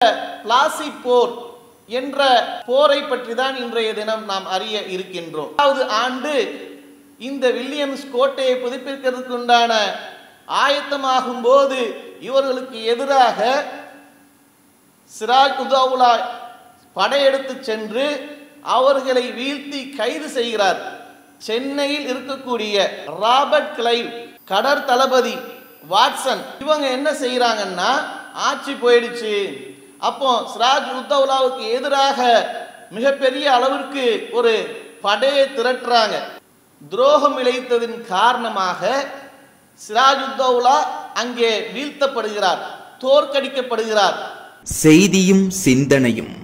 பிளாசி போர் என்ற போரை பற்றி தான் இன்றைய தினம் நாம் அறிய இருக்கின்றோம் அதாவது ஆண்டு இந்த வில்லியம்ஸ் கோட்டையை புதுப்பிக்கிறதுக்கு உண்டான ஆயத்தமாகும் போது இவர்களுக்கு எதிராக சிராஜ் உதவுலா படையெடுத்து சென்று அவர்களை வீழ்த்தி கைது செய்கிறார் சென்னையில் இருக்கக்கூடிய ராபர்ட் கிளைவ் கடற் தளபதி வாட்சன் இவங்க என்ன செய்யறாங்கன்னா ஆட்சி போயிடுச்சு அப்போ சிராஜ் உத்தவுலாவுக்கு எதிராக மிகப்பெரிய அளவிற்கு ஒரு படையை திரட்டுறாங்க துரோகம் இழைத்ததின் காரணமாக சிராஜ் உத்தவுலா அங்கே வீழ்த்தப்படுகிறார் தோற்கடிக்கப்படுகிறார் செய்தியும் சிந்தனையும்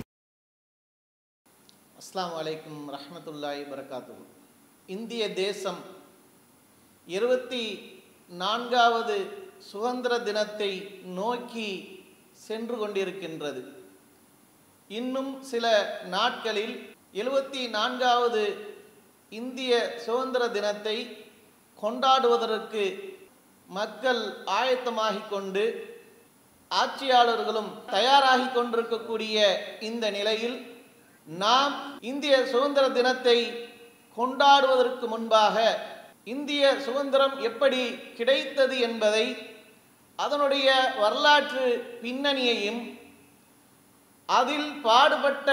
அஸ்ஸலாமு அலைக்கும் ரஹ்மத்துல்லாஹி வரகாத்து இந்திய தேசம் இருபத்தி நான்காவது சுதந்திர தினத்தை நோக்கி சென்று கொண்டிருக்கின்றது இன்னும் சில நாட்களில் எழுபத்தி நான்காவது இந்திய சுதந்திர தினத்தை கொண்டாடுவதற்கு மக்கள் ஆயத்தமாகிக் கொண்டு ஆட்சியாளர்களும் தயாராகி கொண்டிருக்கக்கூடிய இந்த நிலையில் நாம் இந்திய சுதந்திர தினத்தை கொண்டாடுவதற்கு முன்பாக இந்திய சுதந்திரம் எப்படி கிடைத்தது என்பதை அதனுடைய வரலாற்று பின்னணியையும் அதில் பாடுபட்ட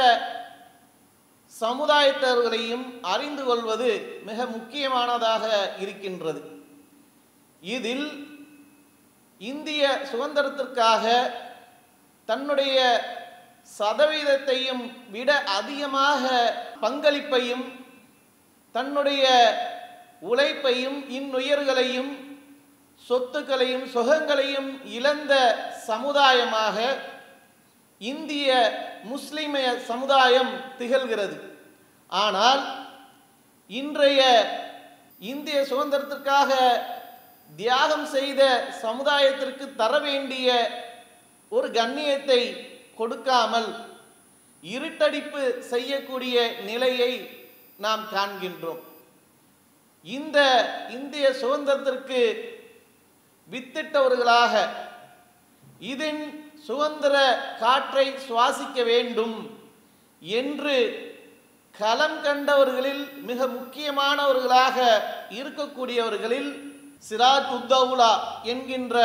சமுதாயத்தவர்களையும் அறிந்து கொள்வது மிக முக்கியமானதாக இருக்கின்றது இதில் இந்திய சுதந்திரத்திற்காக தன்னுடைய சதவீதத்தையும் விட அதிகமாக பங்களிப்பையும் தன்னுடைய உழைப்பையும் இன்னுயர்களையும் சொத்துக்களையும் சுகங்களையும் இழந்த சமுதாயமாக இந்திய முஸ்லிமய சமுதாயம் திகழ்கிறது ஆனால் இன்றைய இந்திய சுதந்திரத்திற்காக தியாகம் செய்த சமுதாயத்திற்கு தர வேண்டிய ஒரு கண்ணியத்தை கொடுக்காமல் இருட்டடிப்பு செய்யக்கூடிய நிலையை நாம் காண்கின்றோம் இந்த இந்திய சுதந்திரத்திற்கு வித்திட்டவர்களாக இதன் சுதந்திர காற்றை சுவாசிக்க வேண்டும் என்று களம் கண்டவர்களில் மிக முக்கியமானவர்களாக இருக்கக்கூடியவர்களில் சிராஜ் உத்தவுலா என்கின்ற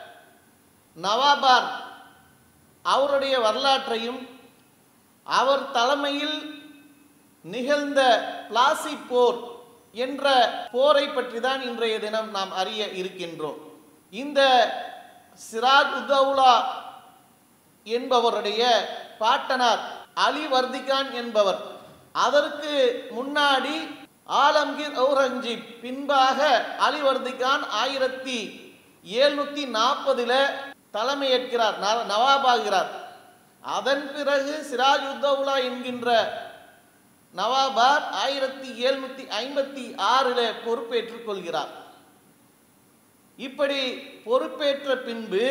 நவாபார் அவருடைய வரலாற்றையும் அவர் தலைமையில் நிகழ்ந்த பிளாசி போர் என்ற போரை பற்றி தான் இன்றைய தினம் நாம் அறிய இருக்கின்றோம் இந்த சிராஜ் உத்தவுலா என்பவருடைய பாட்டனார் அலி வர்திகான் என்பவர் அதற்கு முன்னாடி ஆலம்கீர் ஔரங்கஜீப் பின்பாக அலி வர்திகான் ஆயிரத்தி எழுநூத்தி நாற்பதுல தலைமையேற்கிறார் ந- நவாபாகிறார் அதன் பிறகு சிராஜ் உத்தவுலா என்கின்ற நவாபார் ஆயிரத்தி எழுநூத்தி ஐம்பத்தி ஆறில் பொறுப்பேற்றுக் கொள்கிறார் இப்படி பொறுப்பேற்ற பின்பு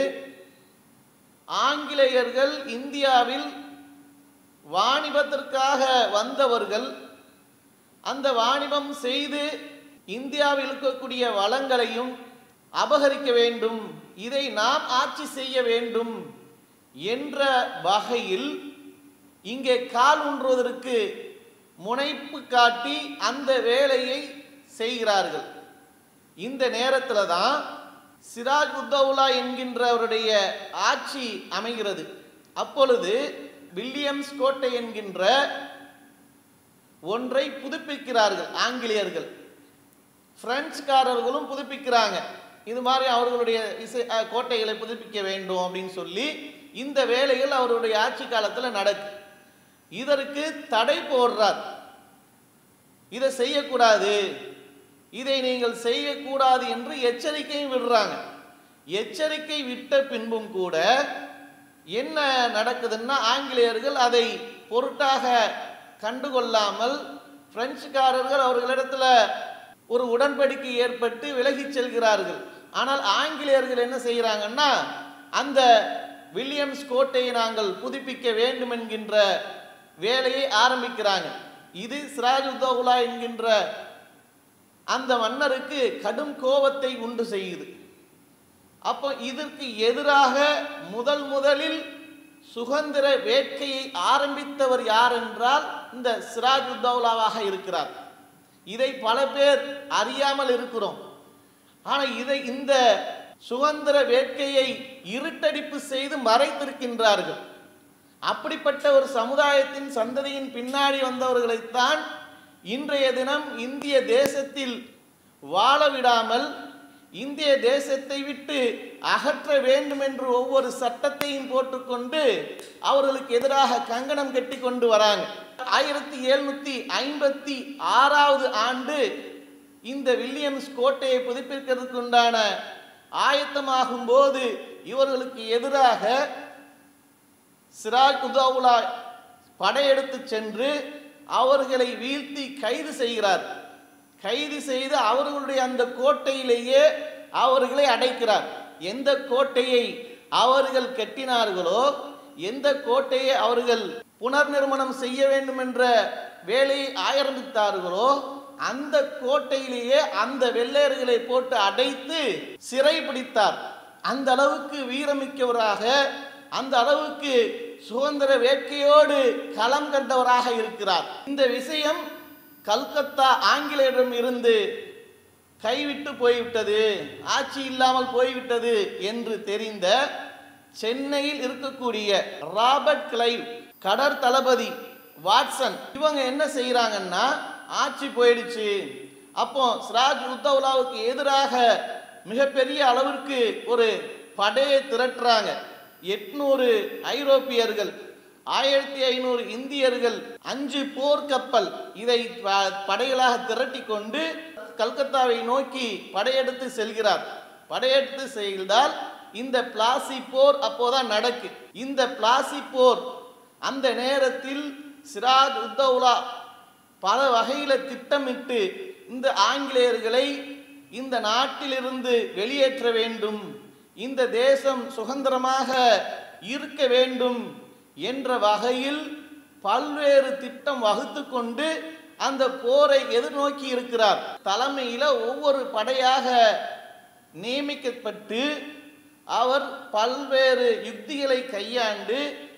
ஆங்கிலேயர்கள் இந்தியாவில் வாணிபத்திற்காக வந்தவர்கள் அந்த வாணிபம் செய்து இந்தியாவில் இருக்கக்கூடிய வளங்களையும் அபகரிக்க வேண்டும் இதை நாம் ஆட்சி செய்ய வேண்டும் என்ற வகையில் இங்கே கால் ஊன்றுவதற்கு முனைப்பு காட்டி அந்த வேலையை செய்கிறார்கள் இந்த நேரத்தில் தான் சிராஜ் உத்தவுலா என்கின்றவருடைய ஆட்சி அமைகிறது அப்பொழுது வில்லியம்ஸ் கோட்டை என்கின்ற ஒன்றை புதுப்பிக்கிறார்கள் ஆங்கிலேயர்கள் பிரெஞ்சுக்காரர்களும் புதுப்பிக்கிறாங்க இது மாதிரி அவர்களுடைய இசை அஹ், கோட்டைகளை புதுப்பிக்க வேண்டும் அப்படின்னு சொல்லி இந்த வேலைகள் அவருடைய ஆட்சி காலத்தில் நடக்கு இதற்கு தடை போடுறார் இதை செய்யக்கூடாது இதை நீங்கள் செய்யக்கூடாது என்று எச்சரிக்கையும் விடுறாங்க எச்சரிக்கை விட்ட பின்பும் கூட என்ன நடக்குதுன்னா ஆங்கிலேயர்கள் அதை பொருட்டாக கண்டுகொள்ளாமல் பிரெஞ்சுக்காரர்கள் அவர்களிடத்துல ஒரு உடன்படிக்கை ஏற்பட்டு விலகிச் செல்கிறார்கள் ஆனால் ஆங்கிலேயர்கள் என்ன செய்கிறாங்கன்னா அந்த வில்லியம்ஸ் கோட்டையை நாங்கள் புதுப்பிக்க வேண்டும் என்கின்ற வேலையை ஆரம்பிக்கிறாங்க இது சிராஜ் உத்தவுலா என்கின்ற அந்த மன்னருக்கு கடும் கோபத்தை உண்டு செய்யுது அப்போ இதற்கு எதிராக முதல் முதலில் சுதந்திர வேட்கையை ஆரம்பித்தவர் யார் என்றால் இந்த சிராஜ் உத்தௌலாவாக இருக்கிறார் இதை பல பேர் அறியாமல் இருக்கிறோம் ஆனால் இதை இந்த சுதந்திர வேட்கையை இருட்டடிப்பு செய்து மறைத்திருக்கின்றார்கள் அப்படிப்பட்ட ஒரு சமுதாயத்தின் சந்ததியின் பின்னாடி வந்தவர்களைத்தான் இன்றைய தினம் இந்திய தேசத்தில் வாழ விடாமல் இந்திய தேசத்தை விட்டு அகற்ற வேண்டும் என்று ஒவ்வொரு சட்டத்தையும் போட்டுக்கொண்டு அவர்களுக்கு எதிராக கங்கணம் கட்டி கொண்டு வராங்க ஆயிரத்தி எழுநூத்தி ஐம்பத்தி ஆறாவது ஆண்டு இந்த வில்லியம்ஸ் கோட்டையை புதுப்பிக்கிறதுக்கு உண்டான ஆயத்தமாகும் போது இவர்களுக்கு எதிராக சிராஜ் உதவுலா படையெடுத்து சென்று அவர்களை வீழ்த்தி கைது செய்கிறார் கைது செய்து அவர்களுடைய அந்த கோட்டையிலேயே அவர்களை அடைக்கிறார் எந்த கோட்டையை அவர்கள் கட்டினார்களோ எந்த கோட்டையை அவர்கள் புனர் நிர்மாணம் செய்ய வேண்டும் என்ற வேலையை ஆரம்பித்தார்களோ அந்த கோட்டையிலேயே அந்த வெள்ளையர்களை போட்டு அடைத்து சிறை பிடித்தார் அந்த அளவுக்கு வீரமிக்கவராக அந்த அளவுக்கு சுதந்திர வேட்கையோடு களம் கண்டவராக இருக்கிறார் இந்த விஷயம் கல்கத்தா ஆங்கிலேயரிடம் இருந்து கைவிட்டு போய்விட்டது ஆட்சி இல்லாமல் போய்விட்டது என்று தெரிந்த சென்னையில் இருக்கக்கூடிய ராபர்ட் கிளைவ் கடற் தளபதி வாட்சன் இவங்க என்ன செய்யறாங்கன்னா ஆட்சி போயிடுச்சு அப்போ சிராஜ் உத்தவ்லாவுக்கு எதிராக மிகப்பெரிய அளவிற்கு ஒரு படையை திரட்டுறாங்க எட்நூறு ஐரோப்பியர்கள் ஆயிரத்தி ஐநூறு இந்தியர்கள் அஞ்சு போர்க்கப்பல் இதை ப- படைகளாக திரட்டி கொண்டு கல்கத்தாவை நோக்கி படையெடுத்து செல்கிறார் படையெடுத்து செய்தால் இந்த பிளாசி போர் அப்போதான் நடக்கு இந்த பிளாசி போர் அந்த நேரத்தில் சிராஜ் உத்தவ்லா பல வகையில திட்டமிட்டு இந்த ஆங்கிலேயர்களை இந்த நாட்டிலிருந்து வெளியேற்ற வேண்டும் இந்த தேசம் சுதந்திரமாக இருக்க வேண்டும் என்ற வகையில் பல்வேறு திட்டம் வகுத்து கொண்டு அந்த போரை எதிர்நோக்கி இருக்கிறார் தலைமையில ஒவ்வொரு படையாக நியமிக்கப்பட்டு அவர் பல்வேறு யுக்திகளை கையாண்டு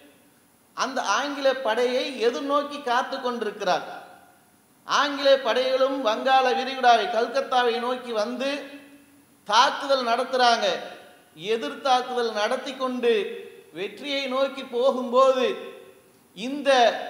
அந்த ஆங்கில படையை எதிர்நோக்கி காத்து கொண்டிருக்கிறார் ஆங்கில படைகளும் வங்காள விரிகுடாவை கல்கத்தாவை நோக்கி வந்து தாக்குதல் நடத்துறாங்க எதிர் தாக்குதல் நடத்தி கொண்டு வெற்றியை நோக்கி போகும்போது இந்த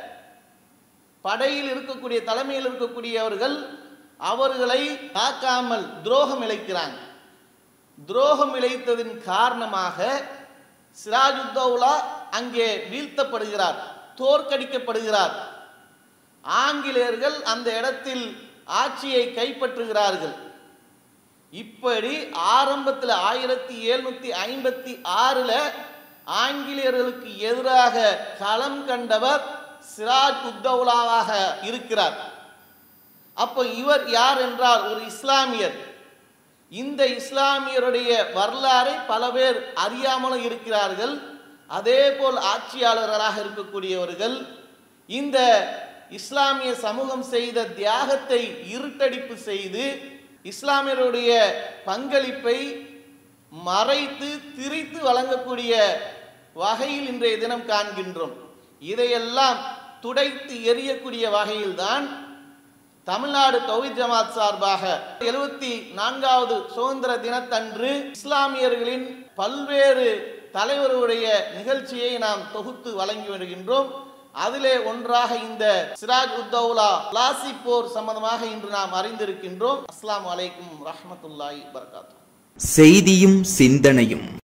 படையில் இருக்கக்கூடிய தலைமையில் இருக்கக்கூடியவர்கள் அவர்களை தாக்காமல் துரோகம் இழைக்கிறாங்க துரோகம் இழைத்ததின் காரணமாக சிராஜுத்தௌலா அங்கே வீழ்த்தப்படுகிறார் தோற்கடிக்கப்படுகிறார் ஆங்கிலேயர்கள் அந்த இடத்தில் ஆட்சியை கைப்பற்றுகிறார்கள் இப்படி ஆரம்பத்தில் ஆயிரத்தி எழுநூத்தி ஐம்பத்தி ஆறுல ஆங்கிலேயர்களுக்கு எதிராக களம் கண்டவர் சிராஜ் உத்தௌலாவாக இருக்கிறார் அப்போ இவர் யார் என்றால் ஒரு இஸ்லாமியர் இந்த இஸ்லாமியருடைய வரலாறை பல பேர் அறியாமலும் இருக்கிறார்கள் அதே போல் ஆட்சியாளர்களாக இருக்கக்கூடியவர்கள் இந்த இஸ்லாமிய சமூகம் செய்த தியாகத்தை இருட்டடிப்பு செய்து இஸ்லாமியருடைய பங்களிப்பை மறைத்து திரித்து வழங்கக்கூடிய வகையில் இன்றைய தினம் காண்கின்றோம் இதையெல்லாம் துடைத்து எரியக்கூடிய வகையில்தான் தமிழ்நாடு தௌஹீத் ஜமாத் சார்பாக எழுபத்தி நான்காவது சுதந்திர தினத்தன்று இஸ்லாமியர்களின் பல்வேறு தலைவர்களுடைய நிகழ்ச்சியை நாம் தொகுத்து வழங்கி வருகின்றோம் அதிலே ஒன்றாக இந்த சிராஜ் உத்தௌலா பிளாசி போர் சம்பந்தமாக இன்று நாம் அறிந்திருக்கின்றோம் அஸ்ஸலாமு அலைக்கும் ரஹ்மத்துல்லாஹி வபரகாத்துஹு செய்தியும் சிந்தனையும்